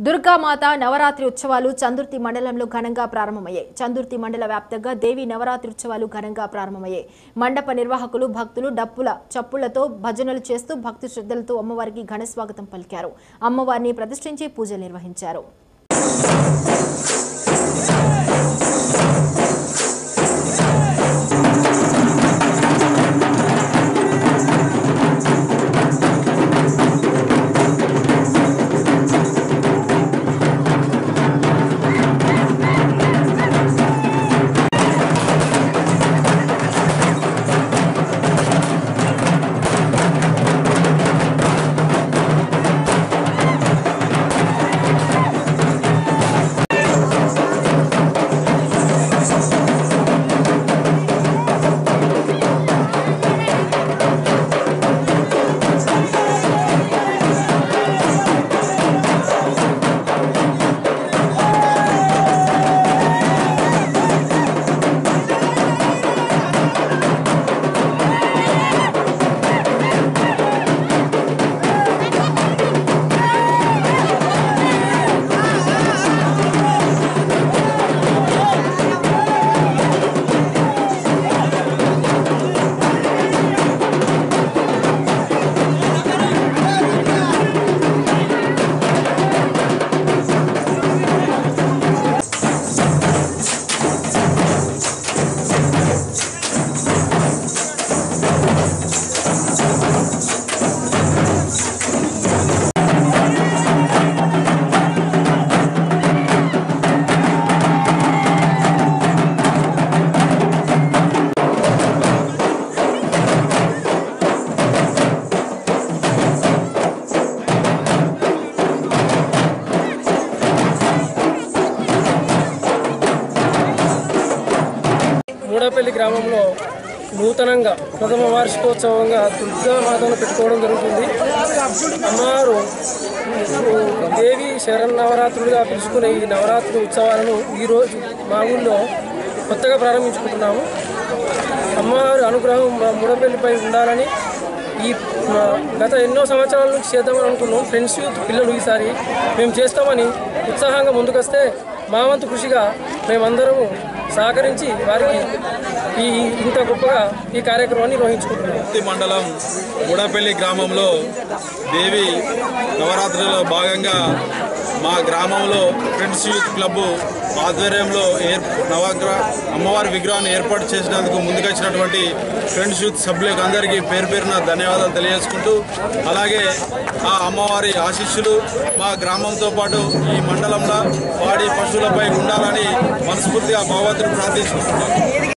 దుర్గామాత నవరాత్రి ఉత్సవాలు చందుర్తి మండలంలో ఘనంగా ప్రారంభమయ్యాయి చందుర్తి మండల వ్యాప్తంగా దేవి నవరాత్రి ఉత్సవాలు ఘనంగా ప్రారంభమయ్యాయి మండప నిర్వాహకులు భక్తులు డప్పుల చప్పులతో భజనలు చేస్తూ భక్తి శ్రద్ధలతో అమ్మవారికి ఘన స్వాగతం పలికారు అమ్మవారిని ప్రతిష్ఠించి పూజలు నిర్వహించారు మూడపల్లి గ్రామంలో నూతనంగా ప్రథమ వార్షికోత్సవంగా దుర్గామాతను పెట్టుకోవడం జరుగుతుంది అమ్మవారు దేవి శరన్నవరాత్రులుగా పిలుచుకునే ఈ నవరాత్రి ఉత్సవాలను ఈరోజు మా ఊళ్ళో కొత్తగా ప్రారంభించుకుంటున్నాము అమ్మవారి అనుగ్రహం మా మూడపల్లిపై ఉండాలని ఈ మా గత ఎన్నో సంవత్సరాల నుంచి చేద్దామని అనుకున్నాం ఫ్రెండ్స్ యూత్ పిల్లలు ఈసారి మేము చేస్తామని ఉత్సాహంగా ముందుకొస్తే మా వంతు కృషిగా మేమందరము సహకరించి వారికి ఈ ఇంత గొప్పగా ఈ కార్యక్రమాన్ని నిర్వహించుకుంటున్నాం పత్తి మండలం గూడపల్లి గ్రామంలో దేవి నవరాత్రిలో భాగంగా మా గ్రామంలో ఫ్రెండ్స్ యూత్ క్లబ్ ఆధ్వర్యంలో ఏర్ నవగ్ర అమ్మవారి విగ్రహాన్ని ఏర్పాటు చేసినందుకు ముందుకొచ్చినటువంటి ఫ్రెండ్స్ యూత్ సభ్యులకు అందరికీ పేరు పేరున ధన్యవాదాలు తెలియజేసుకుంటూ అలాగే ఆ అమ్మవారి ఆశీస్సులు మా గ్రామంతో పాటు ఈ మండలంలో పాడి పశువులపై ఉండాలని మనస్ఫూర్తిగా భగవంతుడు ప్రార్థిస్తున్నాం